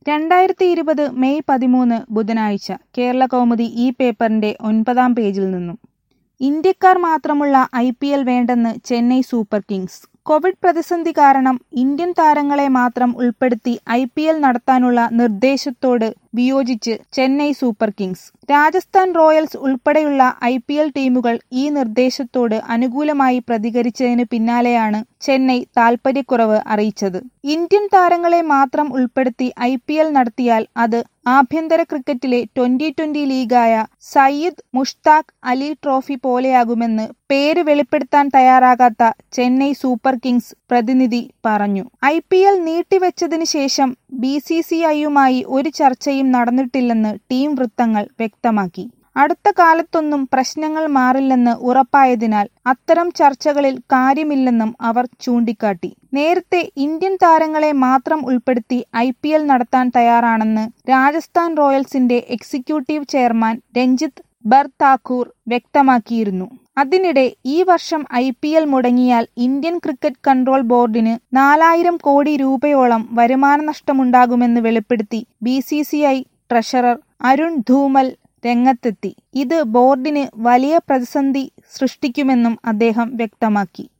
രണ്ടായിരത്തി ഇരുപത് മെയ് പതിമൂന്ന് ബുധനാഴ്ച കേരള കൗമുദി ഈ പേപ്പറിന്റെ ഒൻപതാം പേജിൽ നിന്നും ഇന്ത്യക്കാർ മാത്രമുള്ള ഐ പി എൽ വേണ്ടെന്ന് ചെന്നൈ സൂപ്പർ കിങ്സ് കോവിഡ് പ്രതിസന്ധി കാരണം ഇന്ത്യൻ താരങ്ങളെ മാത്രം ഉൾപ്പെടുത്തി ഐ പി എൽ നടത്താനുള്ള നിർദ്ദേശത്തോട് വിയോജിച്ച് Chennai super kings Rajasthan royals ഉൾപ്പെടെയുള്ള ഐ പി എൽ ടീമുകൾ ഈ നിർദ്ദേശത്തോട് അനുകൂലമായി പ്രതികരിച്ചതിന് പിന്നാലെയാണ് ചെന്നൈ താൽപര്യക്കുറവ് അറിയിച്ചത് ഇന്ത്യൻ താരങ്ങളെ മാത്രം ഉൾപ്പെടുത്തി ഐ പി എൽ നടത്തിയാൽ അത് ആഭ്യന്തര ക്രിക്കറ്റിലെ ട്വന്റി ട്വന്റി ലീഗായ സയ്യിദ് മുഷ്താഖ് അലി ട്രോഫി പോലെയാകുമെന്ന് പേര് വെളിപ്പെടുത്താൻ തയ്യാറാകാത്ത ചെന്നൈ സൂപ്പർ കിങ്സ് പ്രതിനിധി പറഞ്ഞു ഐ പി എൽ നീട്ടിവെച്ചതിന് ശേഷം ബി സി സി ഐയുമായി ഒരു ചർച്ചയും നടന്നിട്ടില്ലെന്ന് ടീം വൃത്തങ്ങൾ വ്യക്തമാക്കി അടുത്ത കാലത്തൊന്നും പ്രശ്നങ്ങൾ മാറില്ലെന്ന് ഉറപ്പായതിനാൽ അത്തരം ചർച്ചകളിൽ കാര്യമില്ലെന്നും അവർ ചൂണ്ടിക്കാട്ടി നേരത്തെ ഇന്ത്യൻ താരങ്ങളെ മാത്രം ഉൾപ്പെടുത്തി ഐ പി എൽ നടത്താൻ തയ്യാറാണെന്ന് രാജസ്ഥാൻ റോയൽസിന്റെ executive chairman Ranjit Barthakur വ്യക്തമാക്കിയിരുന്നു അതിനിടെ ഈ വർഷം ഐ പി എൽ മുടങ്ങിയാൽ ഇന്ത്യൻ ക്രിക്കറ്റ് കൺട്രോൾ ബോർഡിന് നാലായിരം കോടി രൂപയോളം വരുമാന നഷ്ടമുണ്ടാകുമെന്ന് വെളിപ്പെടുത്തി B C C I treasurer Arun Dhumal രംഗത്തെത്തി ഇത് ബോർഡിന് വലിയ പ്രതിസന്ധി സൃഷ്ടിക്കുമെന്നും അദ്ദേഹം വ്യക്തമാക്കി